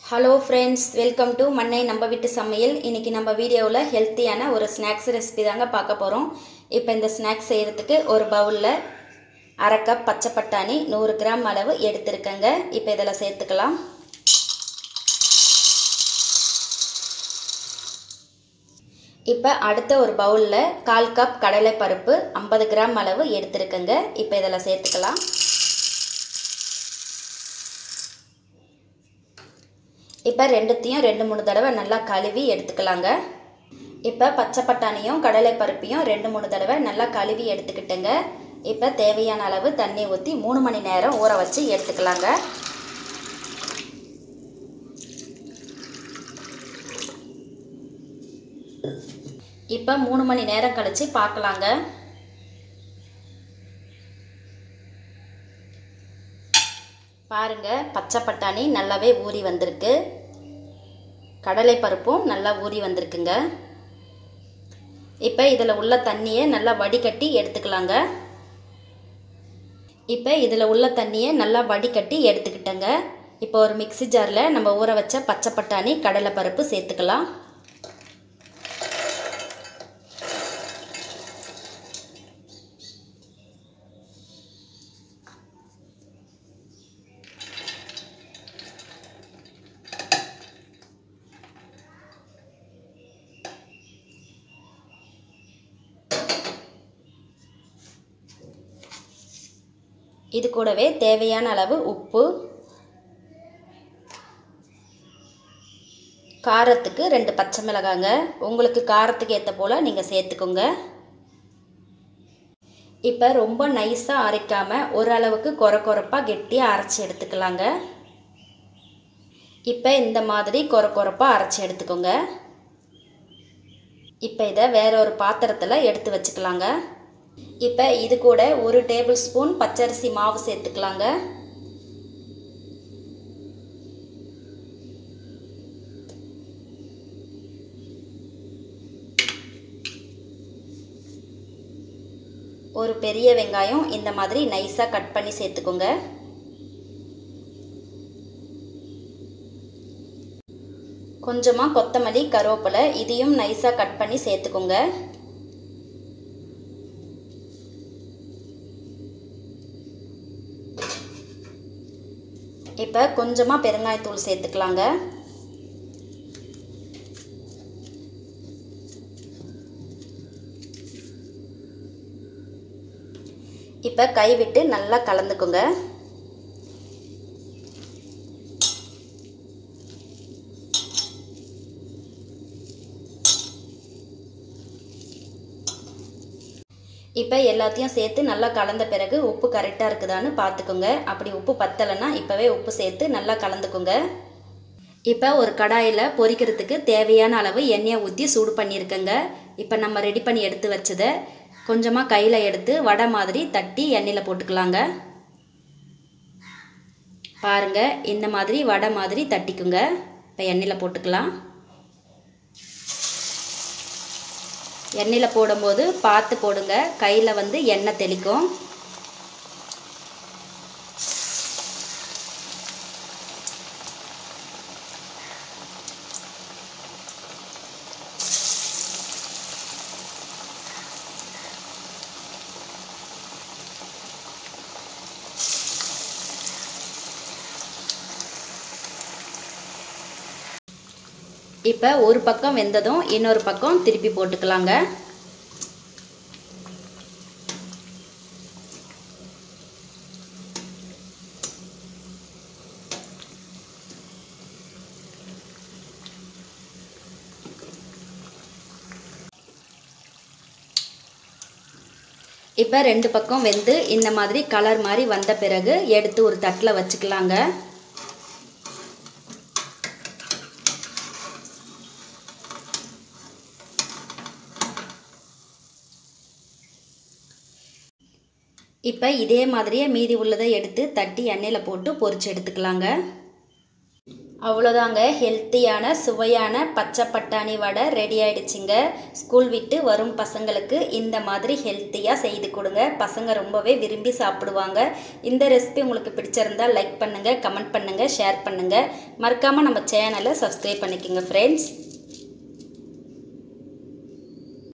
hello friends welcome to மண்ணை நம்ம வீட்டு சமையல் இன்றைக்கி நம்ம வீடியோவில் ஹெல்த்தியான ஒரு ஸ்நாக்ஸ் ரெசிபி தாங்க பார்க்க போகிறோம் இப்போ இந்த ஸ்நாக்ஸ் செய்கிறதுக்கு ஒரு பவுலில் அரை கப் பச்சை பட்டாணி நூறு கிராம் அளவு எடுத்துருக்கேங்க இப்போ இதில் சேர்த்துக்கலாம் இப்போ அடுத்த ஒரு பவுலில் கால் கப் கடலைப்பருப்பு ஐம்பது கிராம் அளவு எடுத்துருக்கேங்க இப்போ இதில் சேர்த்துக்கலாம் இப்போ ரெண்டுத்தையும் ரெண்டு மூணு தடவை நல்லா கழுவி எடுத்துக்கலாங்க இப்போ பச்சை பட்டாணியும் கடலை பருப்பையும் ரெண்டு மூணு தடவை நல்லா கழுவி எடுத்துக்கிட்டேங்க இப்போ தேவையான அளவு தண்ணி ஊற்றி மூணு மணி நேரம் ஊற வச்சு எடுத்துக்கலாங்க இப்போ மூணு மணி நேரம் கழித்து பார்க்கலாங்க பாருங்க பச்சை பட்டாணி நல்லாவே ஊறி வந்திருக்கு கடலை பருப்பும் நல்லா ஊறி வந்திருக்குங்க இப்போ இதில் உள்ள தண்ணியை நல்லா வடிகட்டி எடுத்துக்கலாங்க இப்போ இதில் உள்ள தண்ணியை நல்லா வடிகட்டி எடுத்துக்கிட்டேங்க இப்போ ஒரு மிக்சி ஜாரில் நம்ம ஊற வச்ச பச்சை பட்டாணி கடலை பருப்பு சேர்த்துக்கலாம் இது கூடவே தேவையான அளவு உப்பு காரத்துக்கு ரெண்டு பச்சை மிளகாங்க உங்களுக்கு காரத்துக்கு ஏற்ற போல் நீங்கள் சேர்த்துக்கோங்க இப்போ ரொம்ப நைஸாக அரைக்காமல் ஓரளவுக்கு குறை குறைப்பாக கெட்டியாக அரைச்சி எடுத்துக்கலாங்க இப்போ இந்த மாதிரி குறை குறைப்பாக அரைச்சி எடுத்துக்கோங்க இப்போ இதை வேற ஒரு பாத்திரத்தில் எடுத்து வச்சுக்கலாங்க இப்போ இது கூட ஒரு டேபிள் ஸ்பூன் பச்சரிசி மாவு சேர்த்துக்கலாங்க ஒரு பெரிய வெங்காயம் இந்த மாதிரி நைஸாக கட் பண்ணி சேர்த்துக்கோங்க கொஞ்சமாக கொத்தமல்லி கருவேப்பிலை இதையும் நைஸாக கட் பண்ணி சேர்த்துக்கோங்க இப்போ கொஞ்சமாக பெருங்காயத்தூள் சேர்த்துக்கலாங்க இப்போ கை விட்டு நல்லா கலந்துக்குங்க இப்போ எல்லாத்தையும் சேர்த்து நல்லா கலந்த பிறகு உப்பு கரெக்டாக இருக்குதான்னு பார்த்துக்கோங்க அப்படி உப்பு பத்தலைன்னா இப்போவே உப்பு சேர்த்து நல்லா கலந்துக்கோங்க இப்போ ஒரு கடாயில் பொரிக்கிறதுக்கு தேவையான அளவு எண்ணெயை ஊற்றி சூடு பண்ணியிருக்கேங்க இப்போ நம்ம ரெடி பண்ணி எடுத்து வச்சதை கொஞ்சமாக கையில் எடுத்து வடை மாதிரி தட்டி எண்ணெயில் போட்டுக்கலாங்க பாருங்கள் இந்த மாதிரி வடை மாதிரி தட்டிக்குங்க இப்போ எண்ணெயில் போட்டுக்கலாம் எண்ணெயில் போடும்போது பார்த்து போடுங்க கையில் வந்து எண்ணெய் தெளிக்கும் இப்போ ஒரு பக்கம் வெந்ததும் இன்னொரு பக்கம் திருப்பி போட்டுக்கலாங்க இப்போ ரெண்டு பக்கம் வெந்து இந்த மாதிரி கலர் மாதிரி வந்த பிறகு எடுத்து ஒரு தட்டில் வச்சுக்கலாங்க இப்போ இதே மாதிரியே மீதி உள்ளதை எடுத்து தட்டி எண்ணெயில் போட்டு பொரிச்சு எடுத்துக்கலாங்க அவ்வளோதாங்க ஹெல்த்தியான சுவையான பச்சை பட்டாணி வடை ரெடி ஆயிடுச்சுங்க ஸ்கூல் விட்டு வரும் பசங்களுக்கு இந்த மாதிரி ஹெல்த்தியாக செய்து கொடுங்க பசங்க ரொம்பவே விரும்பி சாப்பிடுவாங்க இந்த ரெசிபி உங்களுக்கு பிடிச்சிருந்தா லைக் பண்ணுங்கள் கமெண்ட் பண்ணுங்கள் ஷேர் பண்ணுங்கள் மறக்காமல் நம்ம சேனலை சப்ஸ்கிரைப் பண்ணிக்கோங்க ஃப்ரெண்ட்ஸ்